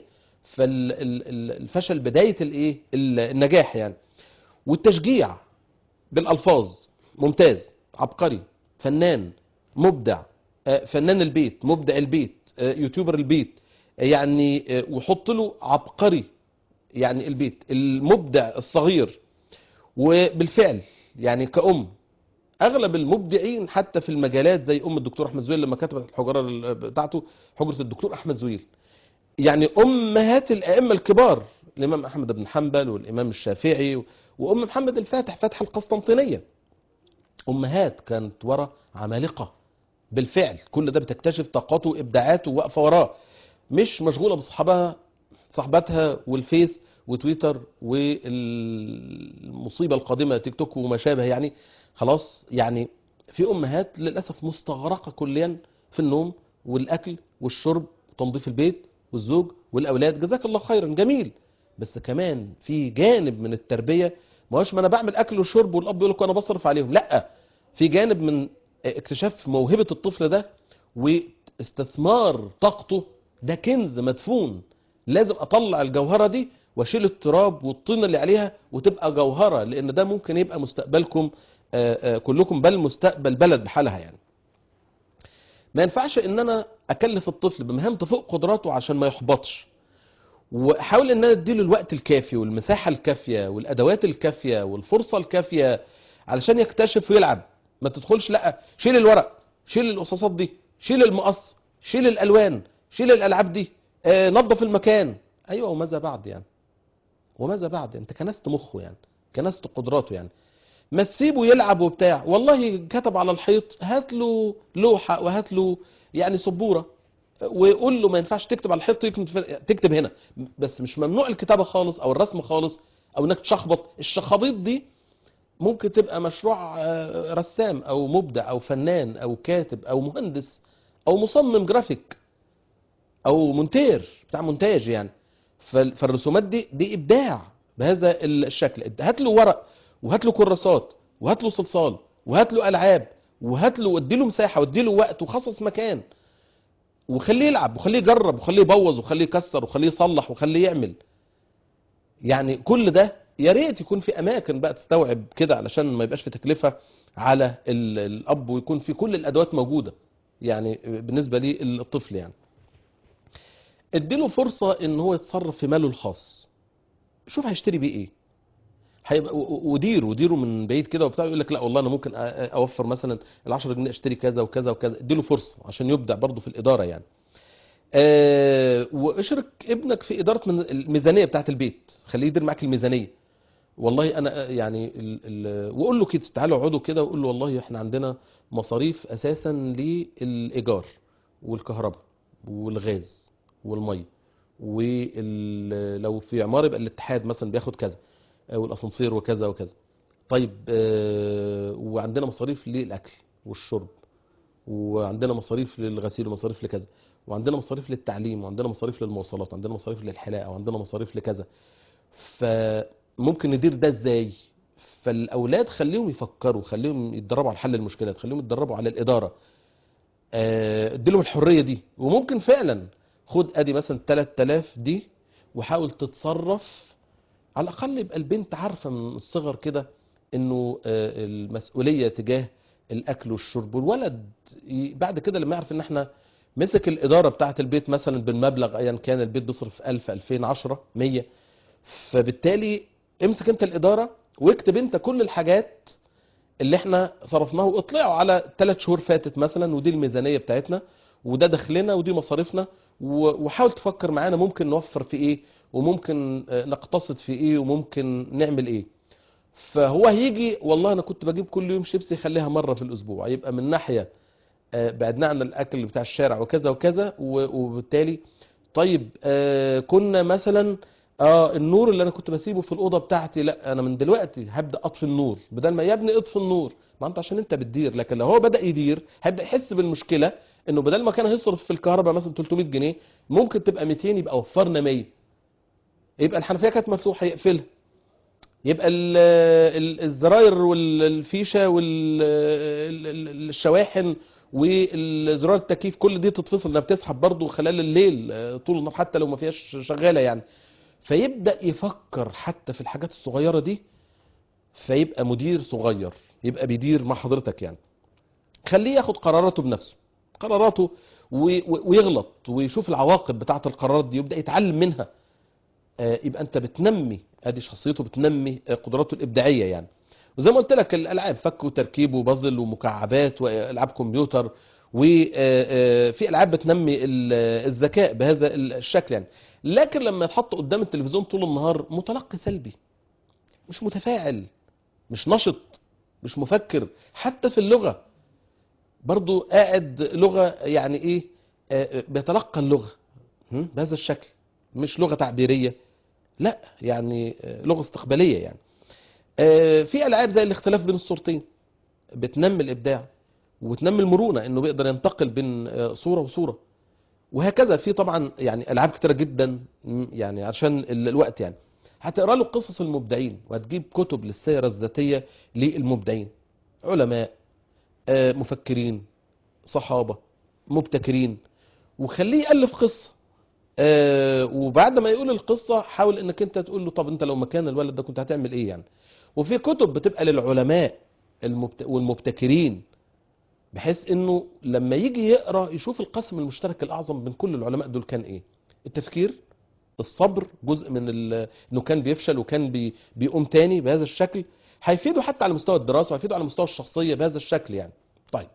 فالفشل بداية الايه ال- النجاح يعني والتشجيع بالألفاظ ممتاز عبقري فنان مبدع آه، فنان البيت مبدع البيت آه، يوتيوبر البيت آه، يعني آه، وحط له عبقري يعني البيت المبدع الصغير وبالفعل يعني كأم اغلب المبدعين حتى في المجالات زي ام الدكتور احمد زويل لما كتبت الحجره ال- بتاعته حجره الدكتور احمد زويل يعني امهات الائمه الكبار الامام احمد بن حنبل والامام الشافعي وام محمد الفاتح فتح القسطنطينيه امهات كانت ورا عمالقه بالفعل كل ده بتكتشف طاقاته وابداعاته واقفه وراه مش مشغوله بصحابها صاحباتها والفيس وتويتر والمصيبه القادمه تيك توك وما شابه يعني خلاص يعني في امهات للاسف مستغرقه كليا في النوم والاكل والشرب وتنظيف البيت والزوج والاولاد جزاك الله خيرا جميل بس كمان في جانب من التربيه ما هوش ما انا بعمل اكل وشرب والاب يقول لك انا بصرف عليهم لا في جانب من اكتشاف موهبه الطفل ده واستثمار طاقته ده كنز مدفون لازم اطلع الجوهره دي واشيل التراب والطين اللي عليها وتبقى جوهره لان ده ممكن يبقى مستقبلكم آه، آه، كلكم بل مستقبل بلد بحالها يعني ما ينفعش ان انا اكلف الطفل بمهام تفوق قدراته عشان ما يحبطش واحاول ان انا اديله الوقت الكافي والمساحه الكافيه والادوات الكافيه والفرصه الكافيه علشان يكتشف ويلعب ما تدخلش لا شيل الورق شيل القصاصات دي شيل المقص شيل الالوان شيل الالعاب دي آه، نظف المكان ايوه وماذا بعد يعني وماذا بعد انت كنست مخه يعني كنست قدراته يعني ما تسيبه يلعب وبتاع والله كتب على الحيط هات له لوحه وهات له يعني سبوره وقول له ما ينفعش تكتب على الحيط يكتب في- تكتب هنا بس مش ممنوع الكتابه خالص او الرسم خالص او انك تشخبط الشخابيط دي ممكن تبقى مشروع آه، رسام او مبدع او فنان او كاتب او مهندس او مصمم جرافيك او مونتير بتاع مونتاج يعني فال- فالرسومات دي دي ابداع بهذا الشكل هات له ورق وهات له كراسات وهات له صلصال وهات له العاب وهات له وادي له مساحه وادي له وقت وخصص مكان وخليه يلعب وخليه يجرب وخليه يبوظ وخليه يكسر وخليه يصلح وخليه يعمل يعني كل ده يا ريت يكون في اماكن بقى تستوعب كده علشان ما يبقاش في تكلفه على ال- الاب ويكون في كل الادوات موجوده يعني بالنسبه للطفل يعني اديله فرصه ان هو يتصرف في ماله الخاص شوف هيشتري بيه ايه هيبقى و- و- وديره وديره من بعيد كده وبتاع يقول لك لا والله انا ممكن أ- أ- اوفر مثلا ال 10 جنيه اشتري كذا وكذا وكذا اديله فرصه عشان يبدع برضه في الاداره يعني آه، واشرك ابنك في اداره من الميزانيه بتاعت البيت خليه يدير معاك الميزانيه والله انا آه، يعني ال ال وقول له كده تعالوا اقعدوا كده وقول له والله احنا عندنا مصاريف اساسا للايجار والكهرباء والغاز والميه ولو في عماره يبقى الاتحاد مثلا بياخد كذا آه، والاسانسير وكذا وكذا طيب آه، وعندنا مصاريف للاكل والشرب وعندنا مصاريف للغسيل ومصاريف لكذا وعندنا مصاريف للتعليم وعندنا مصاريف للمواصلات وعندنا مصاريف للحلاقه وعندنا مصاريف لكذا فممكن ندير ده ازاي فالاولاد خليهم يفكروا خليهم يتدربوا على حل المشكلات خليهم يتدربوا على الاداره آه، اديلهم الحريه دي وممكن فعلا خد ادي مثلا 3000 دي وحاول تتصرف على الاقل يبقى البنت عارفه من الصغر كده انه آه، المسؤوليه تجاه الاكل والشرب والولد ي- بعد كده لما يعرف ان احنا مسك الاداره بتاعه البيت مثلا بالمبلغ ايا كان البيت بيصرف 1000 2000 10 100 فبالتالي امسك انت الاداره واكتب انت كل الحاجات اللي احنا صرفناها واطلعوا على ثلاث شهور فاتت مثلا ودي الميزانيه بتاعتنا وده دخلنا ودي مصاريفنا و- وحاول تفكر معانا ممكن نوفر في ايه وممكن آه، نقتصد في ايه وممكن نعمل ايه فهو هيجي والله انا كنت بجيب كل يوم شيبسي خليها مره في الاسبوع يبقى من ناحيه آه، بعدنا عن الاكل بتاع الشارع وكذا وكذا و- وبالتالي طيب آه، كنا مثلا اه النور اللي انا كنت بسيبه في الاوضه بتاعتي لا انا من دلوقتي هبدا اطفي النور بدل ما يا ابني اطفي النور ما انت عشان انت بتدير لكن لو هو بدا يدير هيبدا يحس بالمشكله انه بدل ما كان هيصرف في الكهرباء مثلا 300 جنيه ممكن تبقى 200 يبقى وفرنا 100 يبقى الحنفيه كانت مفتوحه يقفلها يبقى ال- ال- الزراير والفيشه والشواحن والزرار التكييف كل دي تتفصل انها بتسحب برضه خلال الليل آه، طول النهار حتى لو ما فيهاش شغاله يعني فيبدا يفكر حتى في الحاجات الصغيره دي فيبقى مدير صغير يبقى بيدير مع حضرتك يعني خليه ياخد قراراته بنفسه قراراته و- و- ويغلط ويشوف العواقب بتاعه القرارات دي ويبدا يتعلم منها آه، يبقى انت بتنمي ادي شخصيته بتنمي آه، قدراته الابداعيه يعني وزي ما قلت لك الالعاب فك وتركيب وبازل ومكعبات والعاب كمبيوتر وفي العاب بتنمي ال- الذكاء بهذا الشكل يعني لكن لما يتحط قدام التلفزيون طول النهار متلقي سلبي مش متفاعل مش نشط مش مفكر حتى في اللغه برضو قاعد لغه يعني ايه آه، بيتلقى اللغه هم؟ بهذا الشكل مش لغه تعبيريه لا يعني آه، لغه استقباليه يعني آه، في العاب زي الاختلاف بين الصورتين بتنمي الابداع وتنمي المرونه انه بيقدر ينتقل بين آه، صوره وصوره وهكذا في طبعا يعني العاب كتيره جدا م، يعني عشان ال- الوقت يعني هتقرا له قصص المبدعين وهتجيب كتب للسيره الذاتيه للمبدعين علماء آه، مفكرين صحابه مبتكرين وخليه يالف قصه آه، وبعد ما يقول القصه حاول انك انت تقول له طب انت لو مكان الولد ده كنت هتعمل ايه يعني وفي كتب بتبقى للعلماء المبت... والمبتكرين بحيث انه لما يجي يقرا يشوف القسم المشترك الاعظم بين كل العلماء دول كان ايه التفكير الصبر جزء من ال... انه كان بيفشل وكان بي... بيقوم تاني بهذا الشكل هيفيده حتى على مستوى الدراسه وهيفيده على مستوى الشخصيه بهذا الشكل يعني طيب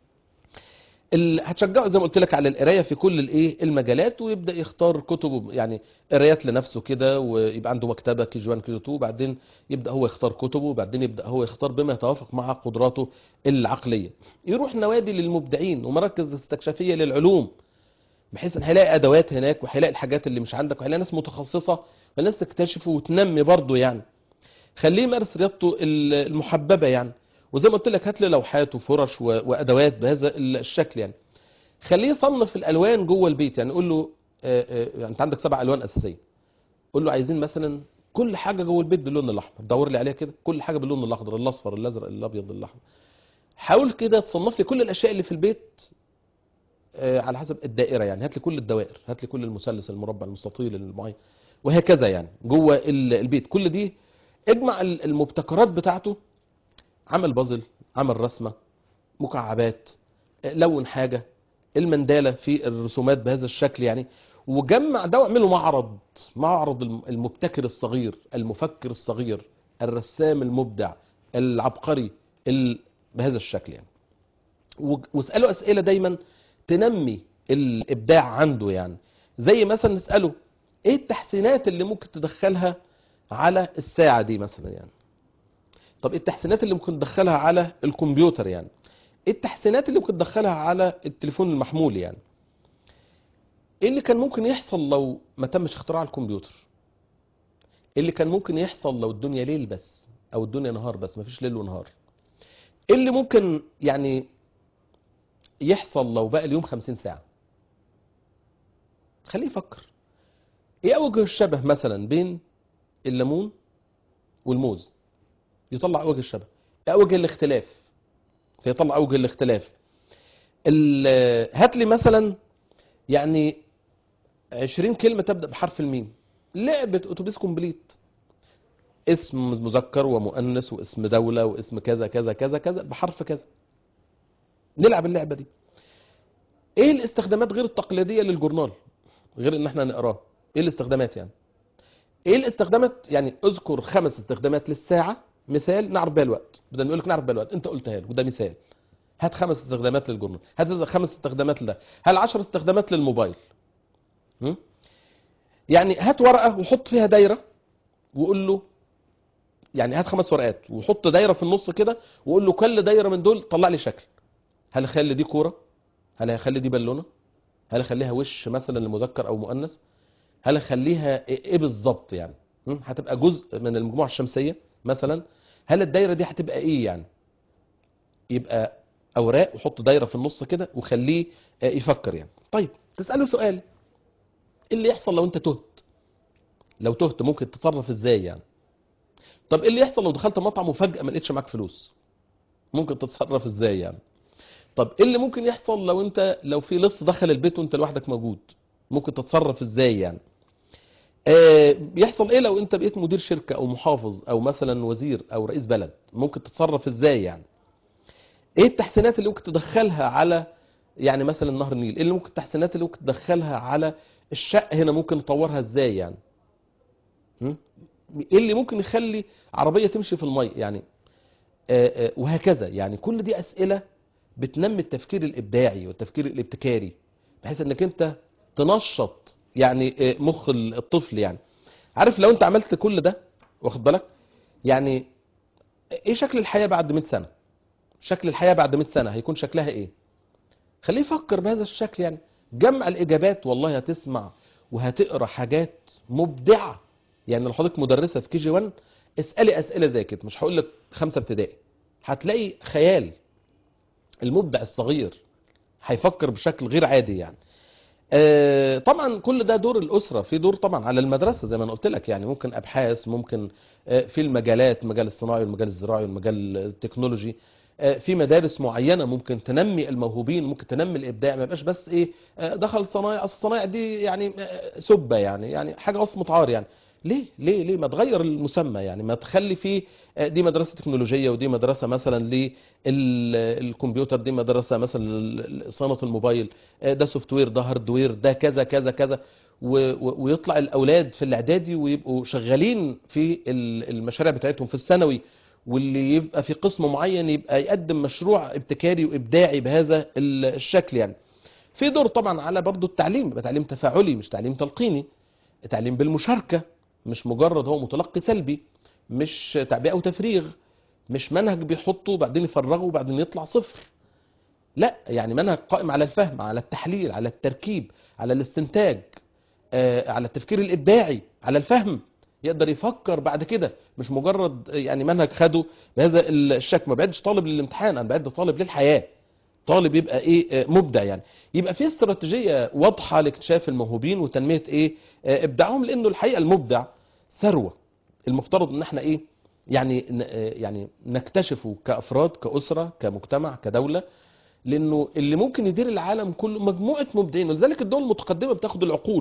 ال... هتشجعه زي ما قلت لك على القرايه في كل الايه المجالات ويبدا يختار كتبه يعني قرايات لنفسه كده ويبقى عنده مكتبه كي جي 1 كي جي 2 وبعدين يبدا هو يختار كتبه وبعدين يبدا هو يختار بما يتوافق مع قدراته العقليه يروح نوادي للمبدعين ومراكز استكشافيه للعلوم بحيث ان هيلاقي ادوات هناك وهيلاقي الحاجات اللي مش عندك وهيلاقي ناس متخصصه والناس تكتشفه وتنمي برضه يعني خليه يمارس رياضته ال- المحببه يعني وزي ما قلت لك هات لي لوحات وفرش و- وادوات بهذا ال- الشكل يعني خليه يصنف الالوان جوه البيت يعني قول له آه، آه، يعني انت عندك سبع الوان اساسيه قول له عايزين مثلا كل حاجه جوه البيت باللون الاحمر دور لي عليها كده كل حاجه باللون الاخضر الاصفر الازرق الابيض الاحمر حاول كده تصنف لي كل الاشياء اللي في البيت آه، على حسب الدائره يعني هات لي كل الدوائر هات لي كل المثلث المربع المستطيل المعين وهكذا يعني جوه ال- البيت كل دي اجمع ال- المبتكرات بتاعته عمل بازل عمل رسمه مكعبات آه، لون حاجه المنداله في الرسومات بهذا الشكل يعني وجمع ده واعمله معرض معرض الم- المبتكر الصغير المفكر الصغير الرسام المبدع العبقري ال... بهذا الشكل يعني و- واساله اسئله دايما تنمي الابداع عنده يعني زي مثلا نساله ايه التحسينات اللي ممكن تدخلها على الساعه دي مثلا يعني طب ايه التحسينات اللي ممكن تدخلها على الكمبيوتر يعني ايه التحسينات اللي ممكن تدخلها على التليفون المحمول يعني ايه اللي كان ممكن يحصل لو ما تمش اختراع الكمبيوتر ايه اللي كان ممكن يحصل لو الدنيا ليل بس او الدنيا نهار بس مفيش ليل ونهار ايه اللي ممكن يعني يحصل لو بقى اليوم خمسين ساعة خليه يفكر ايه اوجه الشبه مثلا بين الليمون والموز يطلع اوجه الشبه ايه اوجه الاختلاف فيطلع اوجه الاختلاف ال- هات لي مثلا يعني 20 كلمة تبدأ بحرف الميم لعبة اتوبيس كومبليت اسم مذكر ومؤنث واسم دولة واسم كذا كذا كذا كذا بحرف كذا نلعب اللعبة دي ايه الاستخدامات غير التقليدية للجورنال غير ان احنا نقراه ايه الاستخدامات يعني ايه الاستخدامات يعني اذكر خمس استخدامات للساعة مثال نعرف بيها الوقت بدل نقول لك نعرف بيها الوقت انت قلتها له وده مثال هات خمس استخدامات للجورنال هات خمس استخدامات لده هل عشر استخدامات للموبايل م? يعني هات ورقة وحط فيها دايرة وقول له يعني هات خمس ورقات وحط دايرة في النص كده وقول له كل دايرة من دول طلع لي شكل هل اخلي دي كورة هل هخلي دي بالونة هل اخليها وش مثلا لمذكر او مؤنث هل اخليها ايه إيه بالظبط يعني م? هتبقى جزء من المجموعة الشمسية مثلا هل الدايرة دي هتبقى ايه يعني يبقى اوراق وحط دايرة في النص كده وخليه آه، يفكر يعني طيب تسأله سؤال ايه اللي يحصل لو انت تهت لو تهت ممكن تتصرف ازاي يعني طب ايه اللي يحصل لو دخلت مطعم وفجأة ما لقيتش معاك فلوس ممكن تتصرف ازاي يعني طب ايه اللي ممكن يحصل لو انت لو في لص دخل البيت وانت لوحدك موجود ممكن تتصرف ازاي يعني آه يحصل ايه لو انت بقيت مدير شركة او محافظ او مثلا وزير او رئيس بلد ممكن تتصرف ازاي يعني ايه التحسينات اللي ممكن تدخلها على يعني مثلا نهر النيل ايه اللي ممكن التحسينات اللي ممكن تدخلها على الشقة هنا ممكن نطورها ازاي يعني م? ايه اللي ممكن يخلي عربية تمشي في المية يعني آه، آه، وهكذا يعني كل دي اسئلة بتنمي التفكير الابداعي والتفكير الابتكاري بحيث انك انت تنشط يعني آه، مخ الطفل يعني عارف لو انت عملت كل ده واخد بالك يعني ايه شكل الحياة بعد 100 سنة شكل الحياة بعد 100 سنة هيكون شكلها ايه خليه يفكر بهذا الشكل يعني جمع الاجابات والله هتسمع وهتقرا حاجات مبدعه يعني لو حضرتك مدرسه في كي جي 1 اسالي اسئله زي كده مش هقول لك خمسه ابتدائي هتلاقي خيال المبدع الصغير هيفكر بشكل غير عادي يعني آه، طبعا كل ده دور الاسره في دور طبعا على المدرسه زي ما انا قلت لك يعني ممكن ابحاث ممكن آه، في المجالات المجال الصناعي والمجال الزراعي والمجال التكنولوجي آه، في مدارس معينه ممكن تنمي الموهوبين ممكن تنمي الابداع ما يبقاش بس ايه آه، دخل صنايع أصل الصنايع دي يعني آه، سبه يعني يعني حاجه وصمه عار يعني ليه ليه ليه ما تغير المسمى يعني ما تخلي فيه آه، دي مدرسه تكنولوجيه ودي مدرسه مثلا للكمبيوتر دي مدرسه مثلا لصيانه الموبايل آه، ده سوفت وير ده هاردوير ده كذا كذا كذا و- و- ويطلع الاولاد في الاعدادي ويبقوا شغالين في ال- المشاريع بتاعتهم في الثانوي واللي يبقى في قسم معين يبقى يقدم مشروع ابتكاري وابداعي بهذا ال- الشكل يعني في دور طبعا على برضو التعليم يبقى تعليم تفاعلي مش تعليم تلقيني تعليم بالمشاركة مش مجرد هو متلقي سلبي مش تعبئة وتفريغ مش منهج بيحطه وبعدين يفرغه وبعدين يطلع صفر لا يعني منهج قائم على الفهم على التحليل على التركيب على الاستنتاج آه، على التفكير الإبداعي على الفهم يقدر يفكر بعد كده مش مجرد يعني منهج خده بهذا الشكل ما بعدش طالب للامتحان انا بعد طالب للحياه طالب يبقى ايه آه، مبدع يعني يبقى في استراتيجيه واضحه لاكتشاف الموهوبين وتنميه ايه آه، ابداعهم لانه الحقيقه المبدع ثروه المفترض ان احنا ايه يعني ن- آه، يعني نكتشفه كافراد كاسره كمجتمع كدوله لانه اللي ممكن يدير العالم كله مجموعه مبدعين ولذلك الدول المتقدمه بتاخد العقول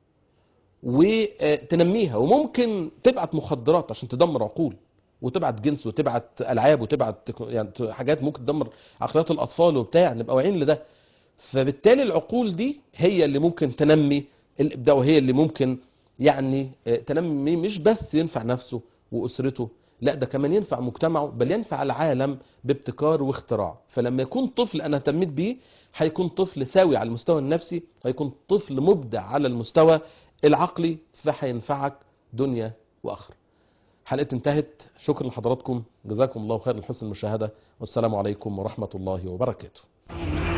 وتنميها وممكن تبعت مخدرات عشان تدمر عقول وتبعت جنس وتبعت العاب وتبعت تكنو- يعني حاجات ممكن تدمر عقليات الاطفال وبتاع نبقى واعيين لده فبالتالي العقول دي هي اللي ممكن تنمي الابداع وهي اللي ممكن يعني آه، تنمي مش بس ينفع نفسه واسرته لا ده كمان ينفع مجتمعه بل ينفع العالم بابتكار واختراع فلما يكون طفل انا اهتميت بيه هيكون طفل سوي على المستوى النفسي هيكون طفل مبدع على المستوى العقلي فهينفعك دنيا واخره حلقتي انتهت شكرا لحضراتكم جزاكم الله خير لحسن المشاهده والسلام عليكم ورحمه الله وبركاته